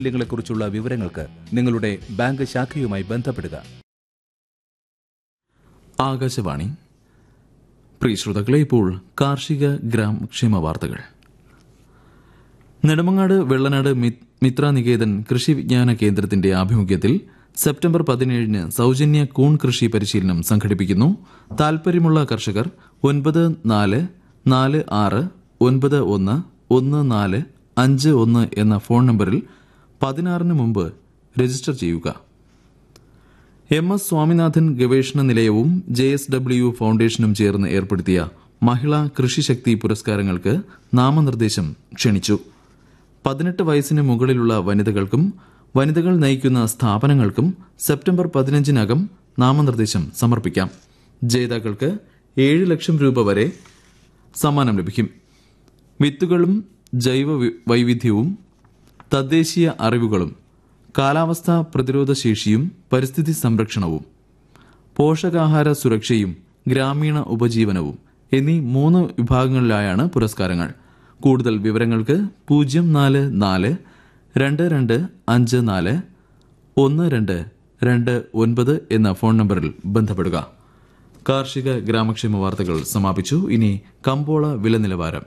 ആനുകൂല്യങ്ങളെക്കുറിച്ചുള്ള വിവരങ്ങൾക്ക് നിങ്ങളുടെ ബാങ്ക് ശാഖയുമായി ബന്ധപ്പെടുക ആകാശവാണി പ്രിയ ശ്രോതാക്കളെ ഇപ്പോൾ കാർഷിക ഗ്രാമക്ഷേമ വാർത്തകൾ നെടുമങ്ങാട് വെള്ളനാട് മി- മിത്ര നികേതൻ കൃഷി വിജ്ഞാന കേന്ദ്രത്തിന്റെ ആഭിമുഖ്യത്തിൽ സെപ്റ്റംബർ പതിനേഴിന് സൗജന്യ കൂൺ കൃഷി പരിശീലനം സംഘടിപ്പിക്കുന്നു താൽപര്യമുള്ള കർഷകർ ഒൻപത് നാല് നാല് ആറ് ഒൻപത് ഒന്ന് ഒന്ന് നാല് അഞ്ച് ഒന്ന് എന്ന ഫോൺ നമ്പറിൽ പതിനാറിന് മുമ്പ് രജിസ്റ്റർ ചെയ്യുക എം എസ് സ്വാമിനാഥൻ ഗവേഷണ നിലയവും ജെ എസ് ഡബ്ല്യു ഫൗണ്ടേഷനും ചേർന്ന് ഏർപ്പെടുത്തിയ മഹിളാ കൃഷിശക്തി പുരസ്കാരങ്ങൾക്ക് നാമനിർദ്ദേശം ക്ഷണിച്ചു പതിനെട്ട് വയസ്സിന് മുകളിലുള്ള വനിതകൾക്കും വനിതകൾ നയിക്കുന്ന സ്ഥാപനങ്ങൾക്കും സെപ്റ്റംബർ പതിനഞ്ചിനകം നാമനിർദ്ദേശം സമർപ്പിക്കാം ജേതാക്കൾക്ക് ഏഴ് ലക്ഷം രൂപ വരെ സമ്മാനം ലഭിക്കും വിത്തുകളും ജൈവ വി- വൈവിധ്യവും തദ്ദേശീയ അറിവുകളും കാലാവസ്ഥാ പ്രതിരോധ ശേഷിയും പരിസ്ഥിതി സംരക്ഷണവും പോഷകാഹാര സുരക്ഷയും ഗ്രാമീണ ഉപജീവനവും എന്നീ മൂന്ന് വിഭാഗങ്ങളിലായാണ് പുരസ്കാരങ്ങൾ കൂടുതൽ വിവരങ്ങൾക്ക് പൂജ്യം നാല് നാല് രണ്ട് രണ്ട് അഞ്ച് നാല് ഒന്ന് രണ്ട് രണ്ട് ഒൻപത് എന്ന ഫോൺ നമ്പറിൽ ബന്ധപ്പെടുക കാർഷിക ഗ്രാമക്ഷേമ വാർത്തകൾ സമാപിച്ചു ഇനി കമ്പോള വില നിലവാരം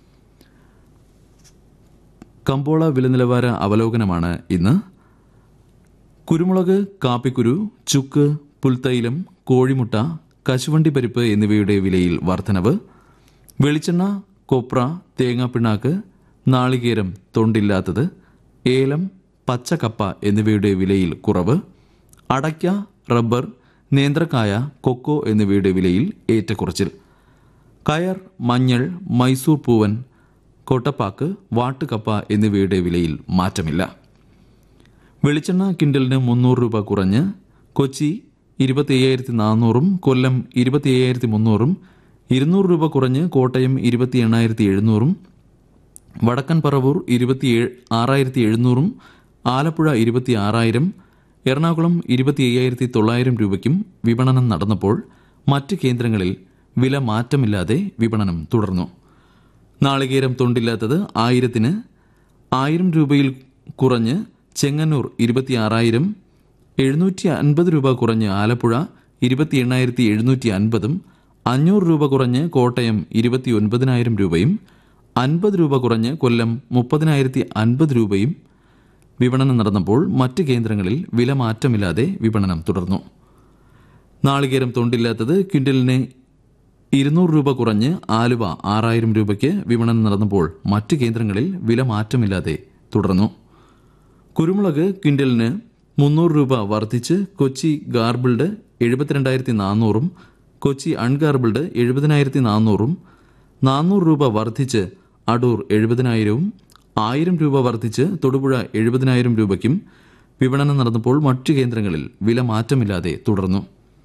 കമ്പോള വില നിലവാര അവലോകനമാണ് ഇന്ന് കുരുമുളക് കാപ്പിക്കുരു ചുക്ക് പുൽത്തൈലം കോഴിമുട്ട കശുവണ്ടി പരിപ്പ് എന്നിവയുടെ വിലയിൽ വർധനവ് വെളിച്ചെണ്ണ കൊപ്ര തേങ്ങാപ്പിണ്ണാക്ക് നാളികേരം തൊണ്ടില്ലാത്തത് ഏലം പച്ചക്കപ്പ എന്നിവയുടെ വിലയിൽ കുറവ് അടയ്ക്ക റബ്ബർ നേന്ത്രക്കായ കൊക്കോ എന്നിവയുടെ വിലയിൽ ഏറ്റക്കുറച്ചിൽ കയർ മഞ്ഞൾ മൈസൂർ പൂവൻ കൊട്ടപ്പാക്ക് വാട്ടുകപ്പ എന്നിവയുടെ വിലയിൽ മാറ്റമില്ല വെളിച്ചെണ്ണ കിൻഡലിന് മുന്നൂറ് രൂപ കുറഞ്ഞ് കൊച്ചി ഇരുപത്തി അയ്യായിരത്തി നാനൂറും കൊല്ലം ഇരുപത്തി അയ്യായിരത്തി മുന്നൂറും ഇരുന്നൂറ് രൂപ കുറഞ്ഞ് കോട്ടയം ഇരുപത്തി എണ്ണായിരത്തി എഴുന്നൂറും വടക്കൻ പറവൂർ ഇരുപത്തി ആറായിരത്തി എഴുന്നൂറും ആലപ്പുഴ ഇരുപത്തി ആറായിരം എറണാകുളം ഇരുപത്തി അയ്യായിരത്തി തൊള്ളായിരം രൂപയ്ക്കും വിപണനം നടന്നപ്പോൾ മറ്റ് കേന്ദ്രങ്ങളിൽ വില മാറ്റമില്ലാതെ വിപണനം തുടർന്നു നാളികേരം തൊണ്ടില്ലാത്തത് ആയിരത്തിന് ആയിരം രൂപയിൽ കുറഞ്ഞ് ചെങ്ങന്നൂർ ഇരുപത്തി ആറായിരം എഴുന്നൂറ്റി അൻപത് രൂപ കുറഞ്ഞ് ആലപ്പുഴ ഇരുപത്തി എണ്ണായിരത്തി എഴുന്നൂറ്റി അൻപതും അഞ്ഞൂറ് രൂപ കുറഞ്ഞ് കോട്ടയം ഇരുപത്തി ഒൻപതിനായിരം രൂപയും അൻപത് രൂപ കുറഞ്ഞ് കൊല്ലം മുപ്പതിനായിരത്തി അൻപത് രൂപയും വിപണനം നടന്നപ്പോൾ മറ്റ് കേന്ദ്രങ്ങളിൽ വില മാറ്റമില്ലാതെ വിപണനം തുടർന്നു നാളികേരം തൊണ്ടില്ലാത്തത് ക്വിന്റലിന് ഇരുന്നൂറ് രൂപ കുറഞ്ഞ് ആലുവ ആറായിരം രൂപയ്ക്ക് വിപണനം നടന്നപ്പോൾ മറ്റ് കേന്ദ്രങ്ങളിൽ വില മാറ്റമില്ലാതെ തുടർന്നു കുരുമുളക് ക്വിന്റലിന് മുന്നൂറ് രൂപ വർദ്ധിച്ച് കൊച്ചി ഗാർബിൾഡ് എഴുപത്തിരണ്ടായിരത്തി നാനൂറും കൊച്ചി അൺഗാർബിൾഡ് എഴുപതിനായിരത്തി നാനൂറും നാനൂറ് രൂപ വർദ്ധിച്ച് അടൂർ എഴുപതിനായിരവും ആയിരം രൂപ വർദ്ധിച്ച് തൊടുപുഴ എഴുപതിനായിരം രൂപയ്ക്കും വിപണനം നടന്നപ്പോൾ മറ്റു കേന്ദ്രങ്ങളിൽ വില മാറ്റമില്ലാതെ തുടർന്നു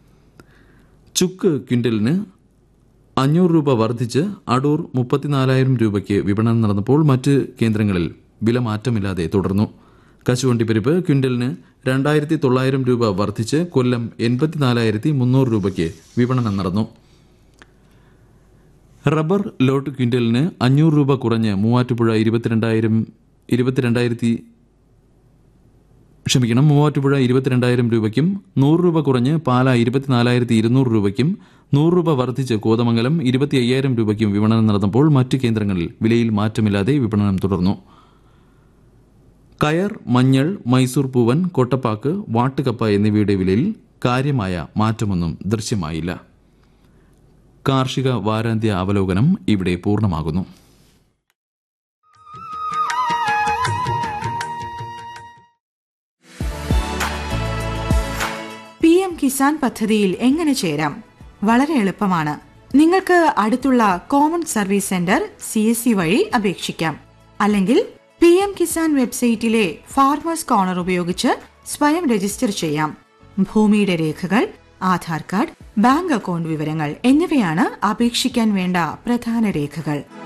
ചുക്ക് ക്വിന്റലിന് അഞ്ഞൂറ് രൂപ വർദ്ധിച്ച് അടൂർ മുപ്പത്തിനാലായിരം രൂപയ്ക്ക് വിപണനം നടന്നപ്പോൾ മറ്റ് കേന്ദ്രങ്ങളിൽ വില മാറ്റമില്ലാതെ തുടർന്നു കശുവണ്ടി പരിപ്പ് ക്വിന്റലിന് രണ്ടായിരത്തി തൊള്ളായിരം രൂപ വർദ്ധിച്ച് കൊല്ലം എൺപത്തിനാലായിരത്തി മുന്നൂറ് രൂപയ്ക്ക് വിപണനം നടന്നു റബ്ബർ ലോട്ട് ക്വിന്റലിന് അഞ്ഞൂറ് രൂപ കുറഞ്ഞ് മൂവാറ്റുപുഴ ഇരുപത്തിരണ്ടായിരം ഇരുപത്തിരണ്ടായിരത്തി ക്ഷമിക്കണം മൂവാറ്റുപുഴ ഇരുപത്തിരണ്ടായിരം രൂപയ്ക്കും നൂറ് രൂപ കുറഞ്ഞ് പാല ഇരുപത്തിനാലായിരത്തി ഇരുന്നൂറ് രൂപയ്ക്കും നൂറ് രൂപ വർദ്ധിച്ച് കോതമംഗലം ഇരുപത്തി അയ്യായിരം രൂപയ്ക്കും വിപണനം നടന്നപ്പോൾ മറ്റ് കേന്ദ്രങ്ങളിൽ വിലയിൽ മാറ്റമില്ലാതെ വിപണനം തുടർന്നു കയർ മഞ്ഞൾ മൈസൂർ പൂവൻ കൊട്ടപ്പാക്ക് വാട്ടുകപ്പ എന്നിവയുടെ വിലയിൽ കാര്യമായ മാറ്റമൊന്നും ദൃശ്യമായില്ല കാർഷിക വാരാന്ത്യ അവലോകനം ഇവിടെ പൂർണ്ണമാകുന്നു പി എം കിസാൻ പദ്ധതിയിൽ എങ്ങനെ ചേരാം വളരെ എളുപ്പമാണ് നിങ്ങൾക്ക് അടുത്തുള്ള common service centre C S C വഴി അപേക്ഷിക്കാം അല്ലെങ്കിൽ പി എം കിസാൻ വെബ്സൈറ്റിലെ ഫാർമേഴ്സ് കോർണർ ഉപയോഗിച്ച് സ്വയം രജിസ്റ്റർ ചെയ്യാം ഭൂമിയുടെ രേഖകൾ ആധാർ കാർഡ് ബാങ്ക് അക്കൗണ്ട് വിവരങ്ങൾ എന്നിവയാണ് അപേക്ഷിക്കാൻ വേണ്ട പ്രധാന രേഖകൾ